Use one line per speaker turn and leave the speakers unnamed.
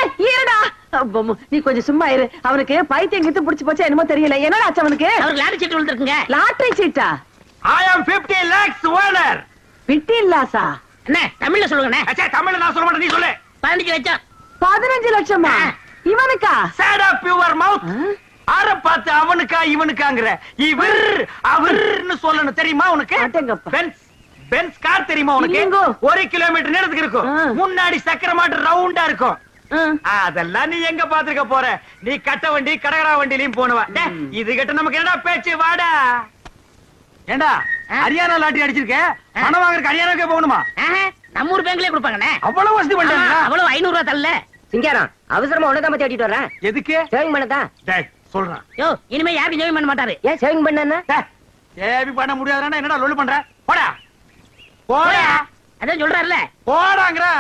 ஏய், இருடா அப்பம், நீ கொஞ்சம் சும்மா இரு அவனுக்கு பைத்தியம் கித்து புடிச்சு போச்சா என்னமோ தெரியல என்னடா ஆச்சு அவனுக்கு
அவருக்கு லாரி சீட்டு விழுந்திருக்குங்க
லாட்டரி சீட்டா
ஐ அம் 50 lakhs ஓனர்
பிட்டி இல்லாசா
என்ன தமிழ்ல சொல்லுங்கண்ணே
அச்சா தமிழ்ல நான் சொல்ல மாட்டேன் நீ சொல்லு
பதினஞ்சு லட்சம்
பதினஞ்சு லட்சமா
ஆ.
இவனுக்கா
சேட் ஆஃப் யுவர் மவுத்
ஆ?
ஆர பார்த்து அவனுக்கா இவனுக்காங்கிற இவர் அவர்னு சொல்லணும் தெரியுமா உனக்கு
அடேங்கப்பா.
பென்ஸ் பென்ஸ் கார் தெரியுமா உனக்கு
இல்லைங்கோ.
ஒரு கிலோமீட்டர் நேரத்துக்கு இருக்கும்
ஆ.
முன்னாடி சக்கர மாட்டு ரவுண்டா இருக்கும்
ஆ.
அதெல்லாம் நீ எங்க பாத்துக்க போற நீ கட்ட வண்டி கடகடா வண்டிலையும் போனவ டே, இது கிட்ட நமக்கு என்னடா பேச்சு வாடா ஏண்டா
ஆ?
ஹரியானா லாட்டரி அடிச்சிருக்க பணம் வாங்குறதுக்கு ஹரியானாக்கே போகணுமா
ஆஹா, நம்ம ஊர் பேங்க்லயே கொடுப்பாங்கண்ணே
அவ்வளவு வசதி
ஆமா,
பண்ணிட்டாங்க
அவ்வளவு ஐநூறு ரூபா தரல
சிங்காரம் அவசரமா உன்னதான் பத்தி ஓட்டிட்டு வர்றேன்
எதுக்கு
சேவிங் பண்ணதா
டேய் சொல்றான்
யோ இனிமே யாருக்கும் ஜெயம் பண்ண மாட்டாரு
ஏன் சேவிங் பண்ண
ஏவி பண்ண முடியாதுன்னா என்னடா லொல்லு பண்ற போடா போடா
அதான் சொல்றாருல
போடாங்கற